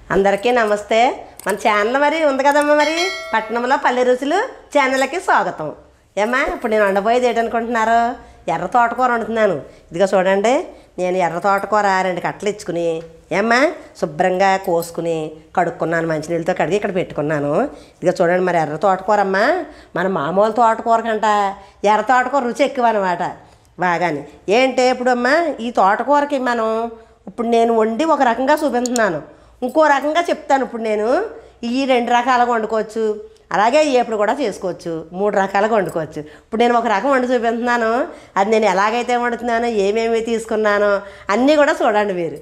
అందరికీ నమస్తే మన ఛానల్ మరి ఉంది కదమ్మా మరి పట్టణంలో పల్లె రుచులు ఛానల్కి స్వాగతం ఏమ్మా ఇప్పుడు నేను వండబోయేది ఏంటనుకుంటున్నారు ఎర్ర తోటకూర వండుతున్నాను ఇదిగో చూడండి నేను ఎర్ర తోటకూర రెండు కట్టలు ఇచ్చుకుని ఏమ్మా శుభ్రంగా కోసుకుని కడుక్కున్నాను మంచినీళ్ళతో కడిగి ఇక్కడ పెట్టుకున్నాను ఇదిగో చూడండి మరి ఎర్ర తోటకూర అమ్మా మన మామూలు తోటకూర కంట ఎర్ర తోటకూర రుచి ఎక్కువ అనమాట బాగాని ఏంటి ఇప్పుడు అమ్మా ఈ తోటకూరకి మనం ఇప్పుడు నేను వండి ఒక రకంగా చూపిస్తున్నాను ఇంకో రకంగా చెప్తాను ఇప్పుడు నేను ఈ రెండు రకాలుగా వండుకోవచ్చు అలాగే ఏపుడు కూడా చేసుకోవచ్చు మూడు రకాలుగా వండుకోవచ్చు ఇప్పుడు నేను ఒక రకం వండి చూపిస్తున్నాను అది నేను ఎలాగైతే వండుతున్నానో ఏమేమి తీసుకున్నానో అన్నీ కూడా చూడండి మీరు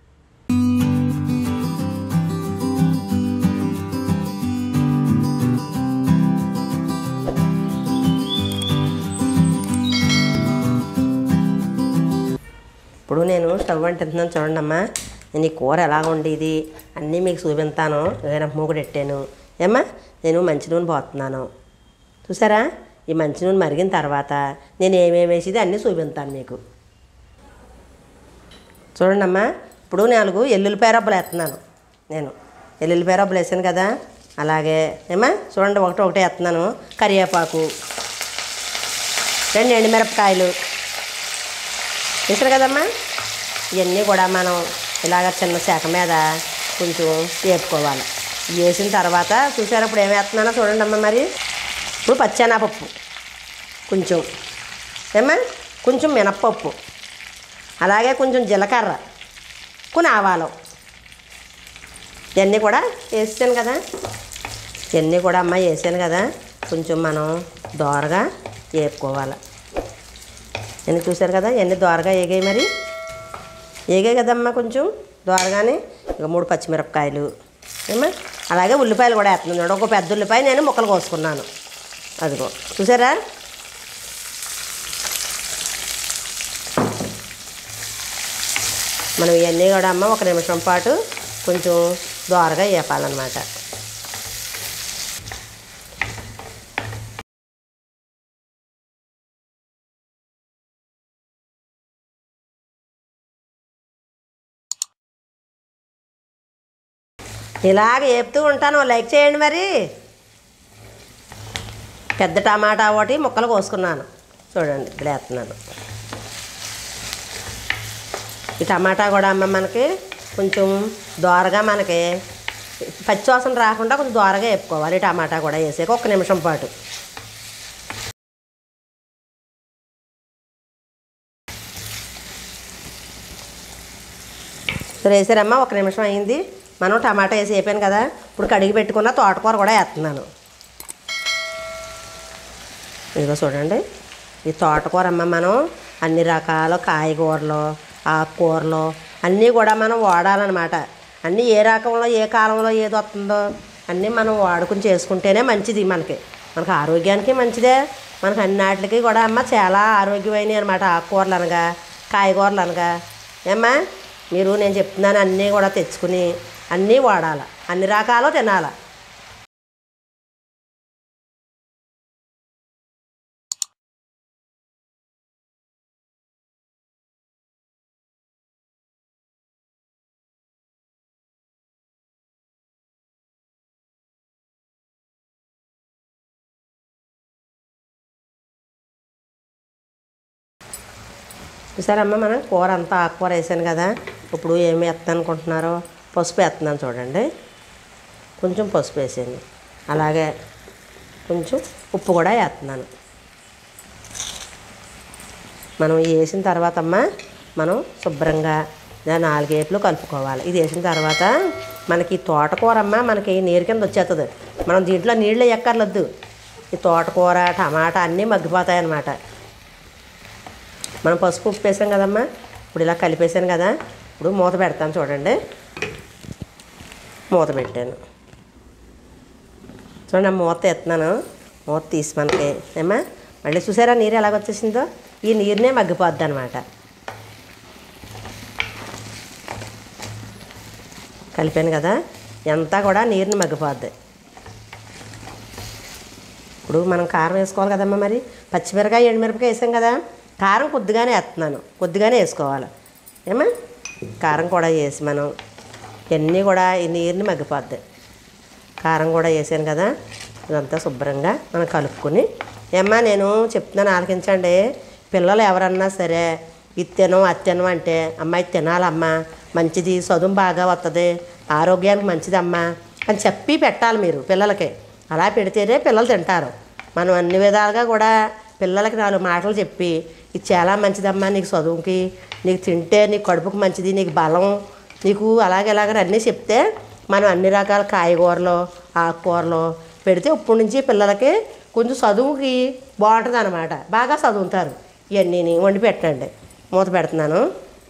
ఇప్పుడు నేను స్టవ్ అంటున్నాను చూడండి అమ్మా నేను ఈ కూర ఎలా ఉండేది అన్నీ మీకు చూపిస్తాను ఏదైనా మూగుడు పెట్టాను ఏమ్మా నేను మంచి నూనె పోతున్నాను చూసారా ఈ మంచి నూనె మరిగిన తర్వాత నేను ఏమేమి వేసేది అన్నీ చూపిస్తాను మీకు చూడండి అమ్మా ఇప్పుడు నాలుగు ఎల్లుల్లిపాయ రబ్బలు వేస్తున్నాను నేను ఎల్లుల్లిపాయ రబ్బలు వేసాను కదా అలాగే ఏమా చూడండి ఒకటి ఒకటి వేస్తున్నాను కరివేపాకు రెండు ఎండుమిరపకాయలు చూసారు కదమ్మా ఇవన్నీ కూడా మనం ఇలాగ చిన్న శాఖ మీద కొంచెం వేపుకోవాలి ఇవి వేసిన తర్వాత చూసారా ఇప్పుడు ఏం వేస్తున్నానో చూడండి అమ్మ మరి ఇప్పుడు పచ్చెనపప్పు కొంచెం ఏమ్మా కొంచెం మినప్పప్పు అలాగే కొంచెం జీలకర్ర కొన్ని ఆవాలు ఇవన్నీ కూడా వేసాను కదా ఇవన్నీ కూడా అమ్మ వేసాను కదా కొంచెం మనం దోరగా వేపుకోవాలి ఎన్ని చూశారు కదా ఎన్ని దోరగా ఏగాయి మరి ఏగాయి కదమ్మా కొంచెం దోరగానే ఇక మూడు పచ్చిమిరపకాయలు ఏమా అలాగే ఉల్లిపాయలు కూడా వేస్తున్నాను చూడండి. ఒక పెద్ద ఉల్లిపాయ నేను ముక్కలు కోసుకున్నాను అదిగో చూసారా మనం ఇవన్నీ కూడా అమ్మ ఒక నిమిషం పాటు కొంచెం దోరగా వేపాలన్నమాట ఇలాగ వేపుతూ ఉంటాను లైక్ చేయండి మరి పెద్ద టమాటా ఒకటి ముక్కలు కోసుకున్నాను చూడండి ఇక్కడ వేస్తున్నాను ఈ టమాటా కూడా అమ్మ మనకి కొంచెం దోరగా మనకి పచ్చివాసన రాకుండా కొంచెం దోరగా వేపుకోవాలి ఈ టమాటా కూడా వేసాక ఒక్క నిమిషం పాటు సరే వేసారమ్మా ఒక నిమిషం అయింది మనం టమాటా వేసి వేపాను కదా ఇప్పుడు కడిగి పెట్టుకున్న తోటకూర కూడా వేస్తున్నాను ఇదిగో చూడండి ఈ తోటకూర అమ్మ మనం అన్ని రకాల కాయగూరలు ఆకుకూరలు అన్నీ కూడా మనం వాడాలన్నమాట అన్నీ ఏ రకంలో ఏ కాలంలో ఏది వస్తుందో అన్నీ మనం వాడుకుని చేసుకుంటేనే మంచిది మనకి మనకు ఆరోగ్యానికి మంచిదే మనకు అన్నిటికి కూడా అమ్మ చాలా ఆరోగ్యమైనవి అనమాట ఆకుకూరలు అనగా కాయగూరలు అనగా ఏమ్మా మీరు నేను చెప్తున్నాను అన్నీ కూడా తెచ్చుకుని అన్నీ వాడాలి అన్ని రకాలు తినాలి చూసారమ్మా మనం కూర అంతా ఆకుకూర వేసాను కదా ఇప్పుడు ఏమి వేస్తాను అనుకుంటున్నారో పసుపు వేస్తున్నాను చూడండి కొంచెం పసుపు వేసాను అలాగే కొంచెం ఉప్పు కూడా వేస్తున్నాను మనం ఇది వేసిన తర్వాత అమ్మ మనం శుభ్రంగా దాన్ని నాలుగేపులు కలుపుకోవాలి ఇది వేసిన తర్వాత మనకి ఈ తోటకూర అమ్మ మనకి నీరు కింద వచ్చేస్తుంది మనం దీంట్లో నీళ్ళు ఎక్కర్లొద్దు ఈ తోటకూర టమాటా అన్నీ మగ్గిపోతాయి అన్నమాట మనం పసుపు ఉప్పు వేసాం కదమ్మా ఇప్పుడు ఇలా కలిపేసాను కదా ఇప్పుడు మూత పెడతాను చూడండి మూత పెట్టాను చూడండి ఆ మూత ఎత్తున్నాను మూత తీసి మనకి ఏమా మళ్ళీ చూసారా నీరు ఎలాగ వచ్చేసిందో ఈ నీరునే మగ్గిపోద్ది అనమాట కలిపాను కదా ఎంత కూడా నీరుని మగ్గిపోద్ది ఇప్పుడు మనం కారం వేసుకోవాలి కదమ్మా మరి పచ్చిమిరకాయ ఎండుమిరపకాయ వేసాం కదా కారం కొద్దిగానే వేస్తున్నాను కొద్దిగానే వేసుకోవాలి ఏమా కారం కూడా వేసి మనం ఇవన్నీ కూడా ఈ నీరుని మగ్గిపోద్ది కారం కూడా వేసాను కదా ఇదంతా శుభ్రంగా మనం కలుపుకొని ఏమ్మా నేను చెప్తున్నాను ఆలకించండి పిల్లలు ఎవరన్నా సరే ఇది తినం అది తినం అంటే అమ్మాయి తినాలమ్మా మంచిది చదువు బాగా వస్తుంది ఆరోగ్యానికి మంచిదమ్మా అని చెప్పి పెట్టాలి మీరు పిల్లలకి అలా పెడితేనే పిల్లలు తింటారు మనం అన్ని విధాలుగా కూడా పిల్లలకి నాలుగు మాటలు చెప్పి ఇది చాలా మంచిదమ్మా నీకు చదువుకి నీకు తింటే నీకు కడుపుకు మంచిది నీకు బలం నీకు అలాగే ఇలాగని అన్నీ చెప్తే మనం అన్ని రకాల కాయగూరలు ఆకుకూరలు పెడితే ఇప్పటి నుంచి పిల్లలకి కొంచెం చదువుకి బాగుంటుంది అనమాట బాగా చదువుతారు ఇవన్నీ వండి పెట్టండి మూత పెడుతున్నాను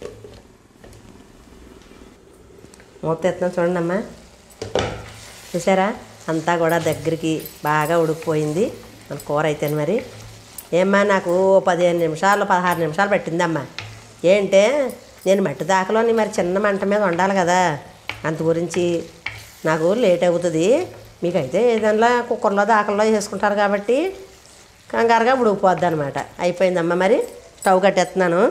మూత ఎత్తున్నాను చూడండి అమ్మా చూసారా అంతా కూడా దగ్గరికి బాగా ఉడికిపోయింది మన కూర అయితే మరి ఏమ్మా నాకు ఓ పదిహేను నిమిషాలు పదహారు నిమిషాలు పట్టిందమ్మా ఏంటే నేను మట్టి దాకలోని మరి చిన్న మంట మీద ఉండాలి కదా అంత గురించి నాకు లేట్ అవుతుంది మీకైతే ఏదన్నా కుక్కర్లో దాకల్లో చేసుకుంటారు కాబట్టి కంగారుగా ఉడికిపోద్ది అనమాట అయిపోయిందమ్మా మరి స్టవ్ కట్టేస్తున్నాను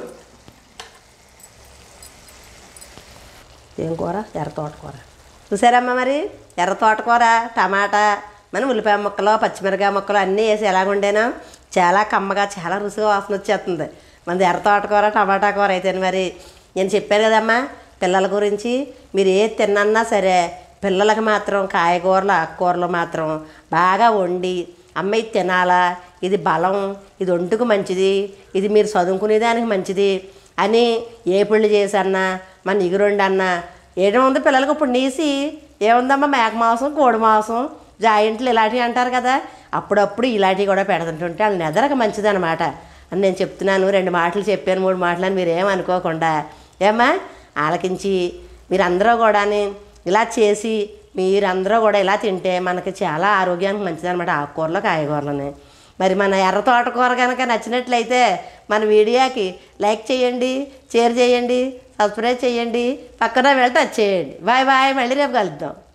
ఏం కూర ఎర్ర తోటకూర చూసారమ్మా మరి ఎర్ర తోటకూర టమాటా మన ఉల్లిపాయ ముక్కలు పచ్చిమిరకాయ ముక్కలు అన్నీ వేసి ఎలాగుండేనా చాలా కమ్మగా చాలా రుచిగా వాసన వచ్చేస్తుంది మనది ఎర్ర తోటకూర టమాటా కూర అయితే మరి నేను చెప్పాను కదమ్మా పిల్లల గురించి మీరు ఏది తిన్నా సరే పిల్లలకి మాత్రం కాయగూరలు ఆకుకూరలు మాత్రం బాగా వండి అమ్మ ఇది తినాలా ఇది బలం ఇది ఒంటికి మంచిది ఇది మీరు చదువుకునేదానికి మంచిది అని ఏ పెళ్లి చేసన్నా మన ఇగురుండి అన్నా ఏముంది పిల్లలకి ఇప్పుడు నీసి ఏముందమ్మా మేక మాంసం కోడి మాంసం జాయింట్లు ఇలాంటివి అంటారు కదా అప్పుడప్పుడు ఇలాంటివి కూడా పెడుతుంటుంటే వాళ్ళ నిద్రకు మంచిదన్నమాట అని నేను చెప్తున్నాను రెండు మాటలు చెప్పాను మూడు మాటలు అని మీరు ఏమనుకోకుండా ఏమ్మా ఆలకించి మీరందరూ కూడాని ఇలా చేసి మీరందరూ కూడా ఇలా తింటే మనకి చాలా ఆరోగ్యానికి మంచిదన్నమాట ఆకుకూరలు కాయగూరలని మరి మన ఎర్ర తోటకూర కనుక నచ్చినట్లయితే మన వీడియోకి లైక్ చేయండి షేర్ చేయండి సబ్స్క్రైబ్ చేయండి పక్కన వెళ్ళి టచ్ చేయండి బాయ్ బాయ్ మళ్ళీ రేపు కలుద్దాం